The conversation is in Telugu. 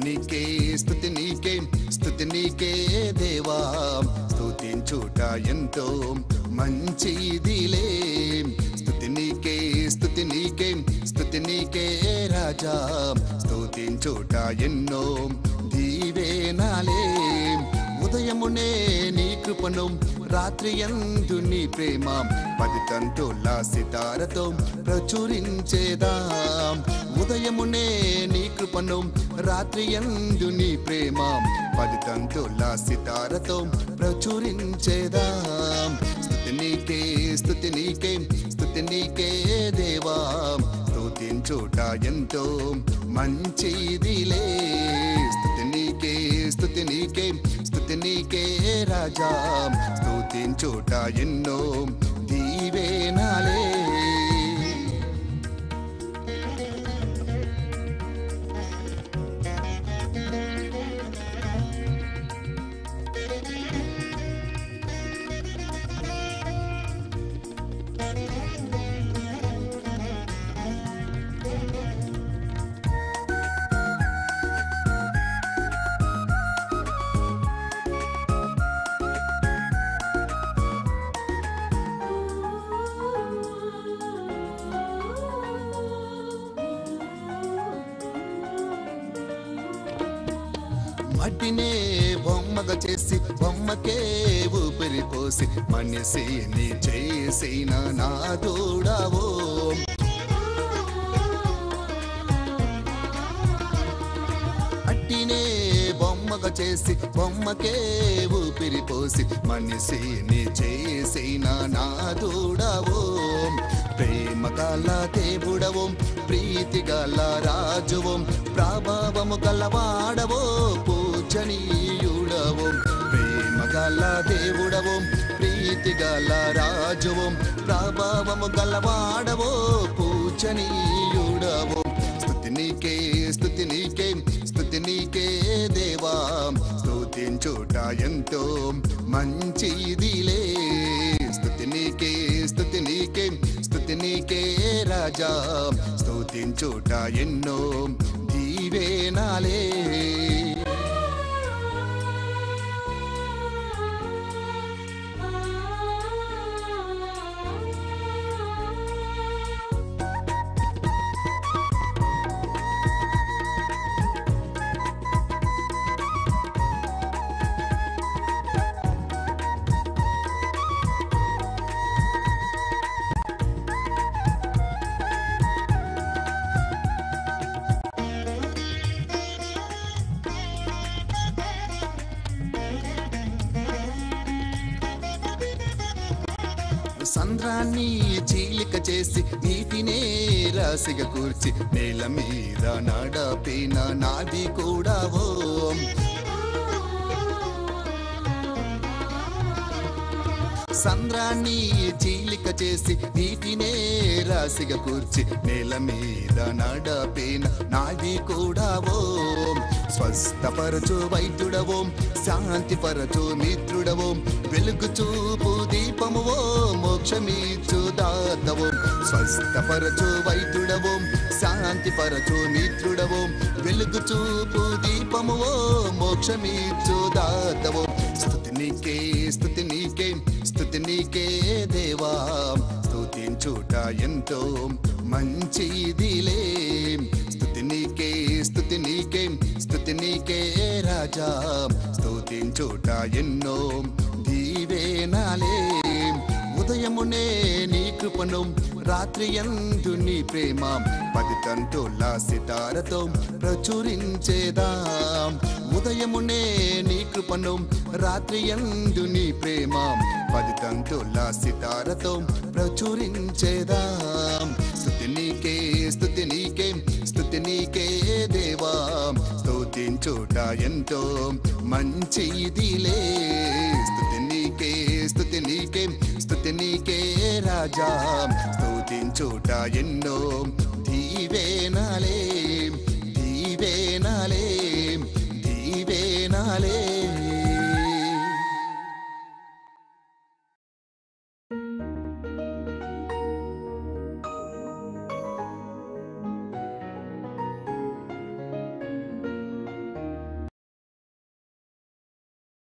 నీకే స్థుతి నీకే స్థుతి నీకే దేవా స్థుతించుట ఎంతో మంచిదిలే స్థుతి నీకే స్థుతి నీకే స్థుతి నీకే రాజా స్థుతించుట ఎన్నో దీవేనాలే ఉదయమునే నీ కృపను రాత్రి ఎందు నీ ప్రేమ పది తంతుల సితారతో ప్రచురించేదా ఉదయమునే నీ కృపను రాత్రి ఎందు నీ ప్రేమ పది తంతుల సితారతో ప్రచురించేదా స్థుతి నీకే స్థుతి నీకే స్థుతి నీకే దేవా స్థుతించుట ఎంతో మంచిదిలే స్థుతి నీకే స్థుతి నీకే స్థుతి నీకే రాజా స్థుతించుట ఎన్నో దీవేనాలే మట్టినే బొమ్మగా చేసి బొమ్మకే ఊపిరి పోసి మనిషిని చేసిన నా దూడవో మట్టినే బొమ్మగా చేసి బొమ్మకే ఊపిరి పోసి మనిషిని చేసిన నా దూడవో ప్రేమ గల దేవుడవు ప్రీతి గల రాజువు ప్రభావము గలవాడవో పూజనీయుడవు ప్రేమ గల దేవుడవు ప్రీతి గల రాజువు ప్రభావము గలవాడవో పూజనీయుడవు స్థుతి నీకే స్థుతి నీకే స్థుతి నీకే దేవా స్థుతించుట ఎంతో మంచిదిలే స్థుతి నీకే స్థుతి నీకే స్థుతి నీకే రాజా స్థుతించుట ఎన్నో దీవేనాలే సంద్రాన్ని చీలిక చేసి నీటినే రాసిగా కూర్చి నేల మీద నడపిన నాది కూడా ఓ సంద్రాన్ని చీలిక చేసి నీటినే రాసిగా కూర్చి నేల మీద నడపిన నాది కూడా ఓ స్వస్థపరచు వైద్యుడవో శాంతిపరచు మిత్రుడవో వెలుగు చూపు దీపమువో మోక్షమీచు దాతవో స్వస్థపరచు వైద్యుడవో శాంతిపరచు మిత్రుడవో వెలుగు చూపు దీపమువో మోక్షమీచు దాతవో స్థుతి నీకే స్థుతి నీకే స్థుతి నీకే దేవా స్థుతించుట ఎంతో మంచిదిలే స్థుతి నీకే స్థుతి నీకే స్థుతి నీకే రాజా స్థుతించుట ఎన్నో దీవేనాలే ఉదయమునే నీ కృపను రాత్రి ఎందు నీ ప్రేమ పది తంతుల సితారతో ప్రచురించేదా ఉదయమునే నీ కృపను రాత్రి ఎందు నీ ప్రేమ పది తంతుల సితారతో ప్రచురించేదా స్థుతి నీకే స్థుతి నీకే స్థుతి నీకే దేవా స్థుతించుట ఎంతో మంచిదిలే స్థుతి నీకే స్థుతి నీకే స్థుతి నీకే రాజా స్థుతించుట ఎన్నో దీవేనాలే దీవేనాలే